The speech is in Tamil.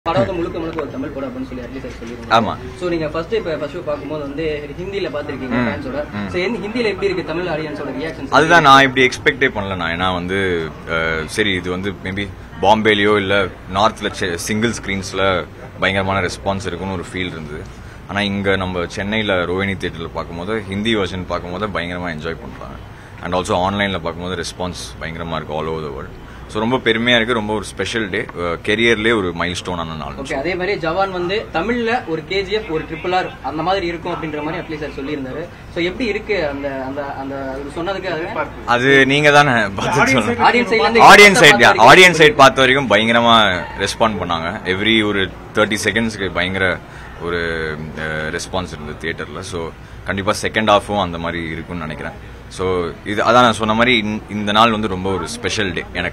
படம் வந்து முழுக்க முழுக்க ஒரு தமிழ் படம் அப்படின்னு சொல்லி அட்லி சார் சொல்லிருக்காங்க ஆமா சோ நீங்க ஃபர்ஸ்ட் இப்ப ஃபர்ஸ்ட் ஷோ பார்க்கும்போது வந்து ஹிந்தில பாத்திருக்கீங்க ம், ஃபேன்ஸோட ம். சோ ஹிந்தில எப்படி இருக்கு தமிழ் ஆடியன்ஸோட ரியாக்ஷன் அதுதான் நான் இப்படி எக்ஸ்பெக்டே பண்ணல நான் ஏன்னா வந்து அஹ், சரி இது வந்து மேபி பாம்பேலயோ இல்ல நார்த்ல சிங்கிள் ஸ்கிரீன்ஸ்ல பயங்கரமான ரெஸ்பான்ஸ் இருக்குன்னு ஒரு ஃபீல் இருந்தது ஆனா இங்க நம்ம சென்னையில ரோஹிணி தியேட்டர்ல பார்க்கும்போது ஹிந்தி வெர்ஷன் பார்க்கும்போது பயங்கரமா என்ஜாய் பண்றாங்க அண்ட் ஆல்சோ ஆன்லைன்ல பார்க்கும்போது ரெஸ்பான்ஸ் பயங்கரமா இருக்கு all over the world so ரொம்ப பெருமையா இருக்கு ரொம்ப ஒரு ஸ்பெஷல் டே கெரியர்லேயே ஒரு மைல் ஸ்டோனான நாள் ஓகே அதே மாதிரி ஜவான் வந்து தமிழ்ல ஒரு கேஜிஎஃப் ஒரு ட்ரிபிள் ஆர் அந்த மாதிரி இருக்கும் அப்படின்ற மாதிரி அட்லி சார் சொல்லியிருந்தாரு சோ எப்படி இருக்கு அந்த அந்த அந்த அவர் சொன்னதுக்கு அது அது நீங்க தானே பார்த்து சொல்லணும் ஆடியன்ஸ் சைட்ல இருந்து ஆடியன்ஸ் சைட் ஆடியன்ஸ் சைட் பார்த்த வரைக்கும் பயங்கரமா ரெஸ்பாண்ட் பண்ணாங்க எவ்ரி ஒரு தேர்ட்டி செகண்ட்ஸ்க்கு பயங்கர ஒரு ரெஸ்பான்ஸ் இருந்தது தியேட்டர்ல ஸோ கண்டிப்பா செகண்ட் ஹாஃபும் அந்த மாதிரி இருக்கும்னு நினைக்கிறேன் ஸோ இது அதான் நான் சொன்ன மாதிரி இந்த- இந்த நாள் வந்து ரொம்ப ஒரு ஸ்பெஷல் டே எனக்கு